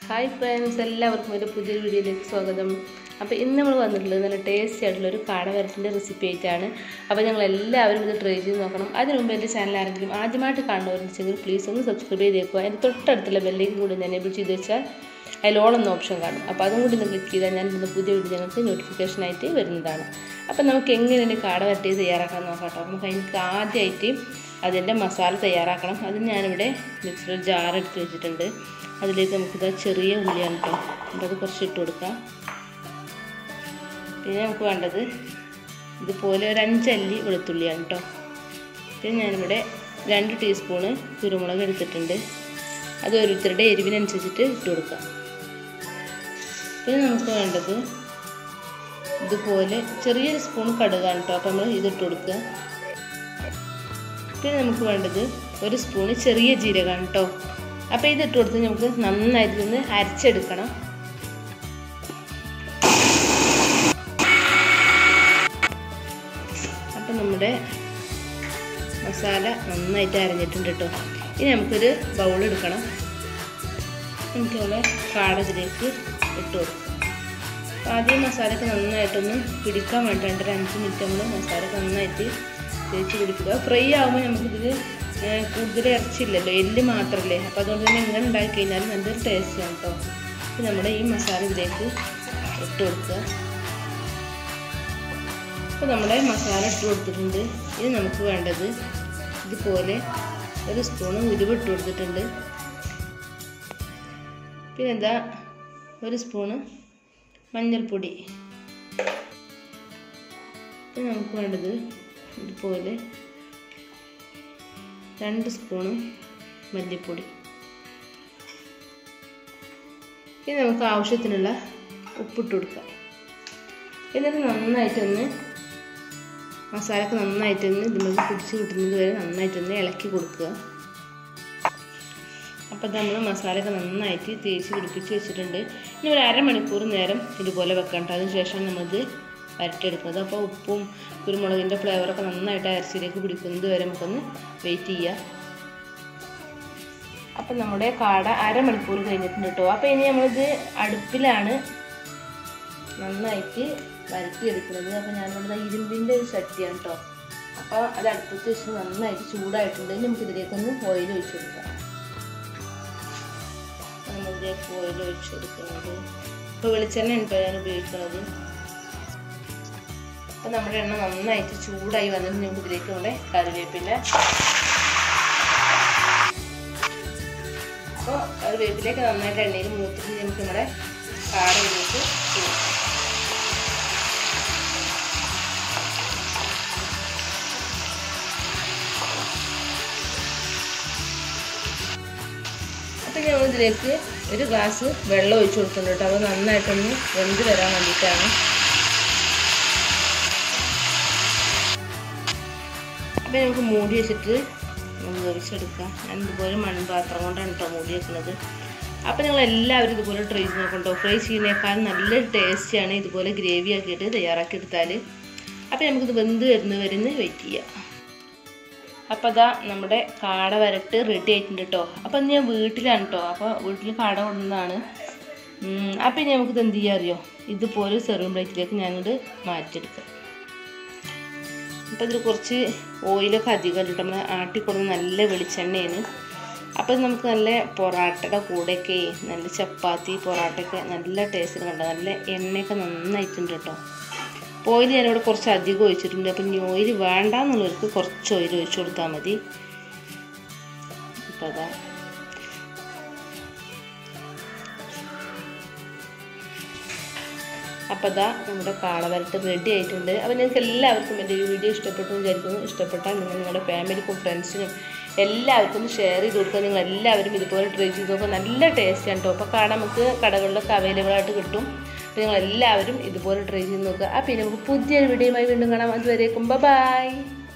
hi friends എല്ലാവർക്കും ഒരു പുതിയൊരു വീഡിയോയിലേക്ക് സ്വാഗതം അപ്പോൾ ഇന്ന് നമ്മൾ വന്നിട്ടുള്ളത് നല്ല ടേസ്റ്റി ആയിട്ടുള്ള ഒരു കാട വരത്തിൻ്റെ റെസിപ്പി ആയിട്ടാണ് അപ്പോൾ ഞങ്ങൾ എല്ലാവരും ഇത് ട്രൈ ചെയ്ത് നോക്കണം അതിന് മുമ്പ് എൻ്റെ ചാനൽ ആരെങ്കിലും ആദ്യമായിട്ട് കാണുന്നവരുണ്ടെങ്കിൽ പ്ലീസ് ഒന്ന് സബ്സ്ക്രൈബ് ചെയ്തേക്കുക അതിൻ്റെ തൊട്ടടുത്തുള്ള ബെല്ലേക്ക് കൂടി ഞാൻ എനേബിൾ ചെയ്ത് വെച്ചാൽ അതിൽ ഓൾ എന്ന ഓപ്ഷൻ കാണും അപ്പോൾ അതും കൂടി ഒന്ന് ക്ലിക്ക് ചെയ്താൽ ഞാൻ ഇന്ന് പുതിയ വീഡിയോ ഞങ്ങൾക്ക് നോട്ടിഫിക്കേഷനായിട്ട് വരുന്നതാണ് അപ്പോൾ നമുക്ക് എങ്ങനെയാണ് കാട വരട്ടി തയ്യാറാക്കാൻ നോക്കാം കേട്ടോ നമുക്ക് അതിന് ആദ്യമായിട്ട് അതിൻ്റെ മസാല തയ്യാറാക്കണം അത് ഞാനിവിടെ മിക്സിയിൽ ജാർ എടുത്ത് വെച്ചിട്ടുണ്ട് അതിലേക്ക് നമുക്കിത് ചെറിയ ഉള്ളിയാണ് കേട്ടോ അപ്പോൾ അത് കുറച്ച് ഇട്ട് കൊടുക്കാം പിന്നെ നമുക്ക് വേണ്ടത് ഇതുപോലെ ഒരു അഞ്ചല്ലി വെളുത്തുള്ളിയാണ് കേട്ടോ പിന്നെ ഞാനിവിടെ രണ്ട് ടീസ്പൂണ് കുരുമുളക് എടുത്തിട്ടുണ്ട് അത് ഓരോരുത്തരുടെ എരിവിനനുസരിച്ചിട്ട് ഇട്ട് കൊടുക്കാം പിന്നെ നമുക്ക് വേണ്ടത് ഇതുപോലെ ചെറിയൊരു സ്പൂൺ കടുകാണ് കേട്ടോ അപ്പോൾ നമ്മൾ ഇതിട്ട് കൊടുക്കുക പിന്നെ നമുക്ക് വേണ്ടത് ഒരു സ്പൂണ് ചെറിയ ജീരകമാണ് കേട്ടോ അപ്പോൾ ഇതിട്ട് കൊടുത്ത് നമുക്ക് നന്നായിട്ട് നിന്ന് അരച്ചെടുക്കണം അപ്പം നമ്മുടെ മസാല നന്നായിട്ട് അരഞ്ഞിട്ടുണ്ട് കേട്ടോ ഇനി നമുക്കൊരു ബൗൾ എടുക്കണം നമുക്കിവിടെ കാടതിലേക്ക് ഇട്ട് കൊടുക്കാം ആദ്യം മസാലയൊക്കെ നന്നായിട്ടൊന്ന് പിടിക്കാൻ വേണ്ടിയിട്ട് ഒരു അഞ്ച് മിനിറ്റ് നമ്മൾ മസാലയൊക്കെ നന്നായിട്ട് തേച്ച് പിടിക്കുക ഫ്രൈ ആകുമ്പോൾ നമുക്കിതിൽ കൂടുതൽ ഇറച്ചില്ലല്ലോ എല്ല് മാത്രമല്ലേ അപ്പോൾ അതുകൊണ്ട് തന്നെ ഇങ്ങനെ ഉണ്ടാക്കി കഴിഞ്ഞാൽ നല്ലൊരു ടേസ്റ്റാണ് കേട്ടോ അപ്പോൾ നമ്മുടെ ഈ മസാല ഇതിലേക്ക് ഇട്ട് കൊടുക്കുക അപ്പോൾ നമ്മുടെ മസാല ഇട്ട് കൊടുത്തിട്ടുണ്ട് ഇനി നമുക്ക് വേണ്ടത് ഇതുപോലെ ഒരു സ്പൂണ് ഉരുവ് ഇട്ട് കൊടുത്തിട്ടുണ്ട് പിന്നെ എന്താ ഒരു സ്പൂണ് മഞ്ഞൾപ്പൊടി പിന്നെ നമുക്ക് വേണ്ടത് ഇതുപോലെ രണ്ട് സ്പൂണ് മല്ലിപ്പൊടി ഇനി നമുക്ക് ആവശ്യത്തിനുള്ള ഉപ്പിട്ട് കൊടുക്കാം എന്നിട്ട് നന്നായിട്ടൊന്ന് മസാലക്ക് നന്നായിട്ടൊന്ന് ഇതിലേക്ക് പിടിച്ച് കിട്ടുന്നത് വരെ നന്നായിട്ടൊന്ന് ഇളക്കി കൊടുക്കുക അപ്പോൾ നമ്മൾ മസാലയൊക്കെ നന്നായിട്ട് തേച്ച് പിടിപ്പിച്ച് വെച്ചിട്ടുണ്ട് ഇനി ഒരു അരമണിക്കൂർ നേരം ഇതുപോലെ വെക്കണ്ട അതിന് ശേഷം നമ്മളിത് വരട്ടിയെടുക്കുന്നത് അപ്പോൾ ഉപ്പും കുരുമുളകിൻ്റെ ഫ്ലേവറൊക്കെ നന്നായിട്ട് അരച്ചിലേക്ക് പിടിക്കുന്നത് വരെ നമുക്കൊന്ന് വെയിറ്റ് ചെയ്യുക അപ്പം നമ്മുടെ കാട അരമണിക്കൂർ കഴിഞ്ഞിട്ടുണ്ട് കേട്ടോ അപ്പോൾ ഇനി നമ്മളിത് അടുപ്പിലാണ് നന്നായിട്ട് വരട്ടിയെടുക്കുന്നത് അപ്പോൾ ഞാനിവിടെ ഇരുമ്പിൻ്റെ ഒരു ചട്ടിയാണ് കേട്ടോ അപ്പോൾ അത് അടുപ്പത്ത് വെച്ച് നന്നായിട്ട് ചൂടായിട്ടുണ്ട് നമുക്കിതിലേക്കൊന്ന് ഓയിൽ ഒഴിച്ചു കൊടുക്കാം നമ്മളിതിലേക്ക് ഓയിൽ ഒഴിച്ചു കൊടുക്കുന്നത് ഇപ്പോൾ വെളിച്ചെണ്ണ ഉണ്ടോ ഞാൻ ഉപയോഗിക്കുന്നത് അപ്പോൾ നമ്മുടെ എണ്ണ നന്നായിട്ട് ചൂടായി വന്നിട്ട് നമുക്ക് ഇതിലേക്ക് നമ്മുടെ കറിവേപ്പില അപ്പോൾ കറിവേപ്പിലേക്ക് നന്നായിട്ട് എണ്ണയിൽ മൂത്തിട്ട് നമുക്ക് നമ്മുടെ കാടയിലേക്ക് ചേർക്കാം അപ്പം ഞങ്ങൾ ഇതിലേക്ക് ഒരു ഗ്ലാസ് വെള്ളം ഒഴിച്ചു കൊടുക്കുന്നുണ്ട് കേട്ടോ അപ്പോൾ നന്നായിട്ടൊന്ന് വെന്ത് വരാൻ വേണ്ടിയിട്ടാണ് അപ്പം നമുക്ക് മൂടി വെച്ചിട്ട് നമുക്ക് വേവിച്ചെടുക്കാം ഞാൻ ഇതുപോലെ മൺപാത്രം കൊണ്ടാണ് കേട്ടോ മൂടി വെക്കുന്നത് അപ്പോൾ നിങ്ങൾ എല്ലാവരും ഇതുപോലെ ട്രൈ ചെയ്ത് നോക്കണ്ടോ ഫ്രൈ ചെയ്യുന്നേക്കാൾ നല്ല ടേസ്റ്റിയാണ് ഇതുപോലെ ഗ്രേവി ആക്കിയിട്ട് തയ്യാറാക്കി എടുത്താൽ അപ്പോൾ നമുക്കിത് വെന്ത് വരുന്ന വരുന്ന് വെയിറ്റ് ചെയ്യാം അപ്പോൾ അതാ നമ്മുടെ കാട വരട്ട് റെഡി ആയിട്ടുണ്ട് കേട്ടോ അപ്പോൾ ഞാൻ വീട്ടിലാണ് കേട്ടോ അപ്പോൾ വീട്ടിൽ കാട കൊണ്ടുവന്നതാണ് അപ്പോൾ ഇനി നമുക്കിത് എന്ത് ചെയ്യാൻ അറിയോ ഇതുപോലെ സെർവിങ് പ്ലേറ്റിലേക്ക് ഞാനിത് മാറ്റിയെടുക്കാം അപ്പോൾ ഇതിൽ കുറച്ച് ഓയിലൊക്കെ അധികം ഇട്ട് നമ്മൾ ആട്ടിക്കൊടുന്ന നല്ല വെളിച്ചെണ്ണയാണ് അപ്പോൾ ഇത് നമുക്ക് നല്ല പൊറാട്ടയുടെ കൂടെയൊക്കെ നല്ല ചപ്പാത്തി പൊറാട്ടയൊക്കെ നല്ല ടേസ്റ്റിൽ കണ്ടോ നല്ല എണ്ണയൊക്കെ നന്നായിട്ടുണ്ട് കേട്ടോ ഓയിൽ ഞാനിവിടെ കുറച്ച് അധികം ഒഴിച്ചിട്ടുണ്ട് അപ്പം ഇനി ഓയിൽ വേണ്ട എന്നുള്ളവർക്ക് കുറച്ച് ഓയിൽ ഒഴിച്ചു കൊടുത്താൽ മതി അപ്പം അതാ അപ്പോൾ അതാ നമ്മുടെ കാളവരട്ട് റെഡി ആയിട്ടുണ്ട് അപ്പോൾ നിങ്ങൾക്ക് എല്ലാവർക്കും എൻ്റെ ഈ വീഡിയോ ഇഷ്ടപ്പെട്ടു വിചാരിക്കുന്നു ഇഷ്ടപ്പെട്ടാൽ നിങ്ങൾ നിങ്ങളുടെ ഫാമിലിക്കും ഫ്രണ്ട്സിനും എല്ലാവർക്കും ഒന്ന് ഷെയർ ചെയ്ത് കൊടുക്കുക നിങ്ങൾ എല്ലാവരും ഇതുപോലെ ട്രൈ ചെയ്ത് നോക്കുക നല്ല ടേസ്റ്റാണ് കേട്ടോ അപ്പോൾ കാണാൻ നമുക്ക് കടകളിലൊക്കെ അവൈലബിൾ ആയിട്ട് കിട്ടും അപ്പോൾ നിങ്ങൾ എല്ലാവരും ഇതുപോലെ ട്രൈ ചെയ്ത് നോക്കുക അപ്പോൾ ഇനി നമുക്ക് പുതിയൊരു വീഡിയോയുമായി വീണ്ടും കാണാം അതുവരേക്കും ബൈ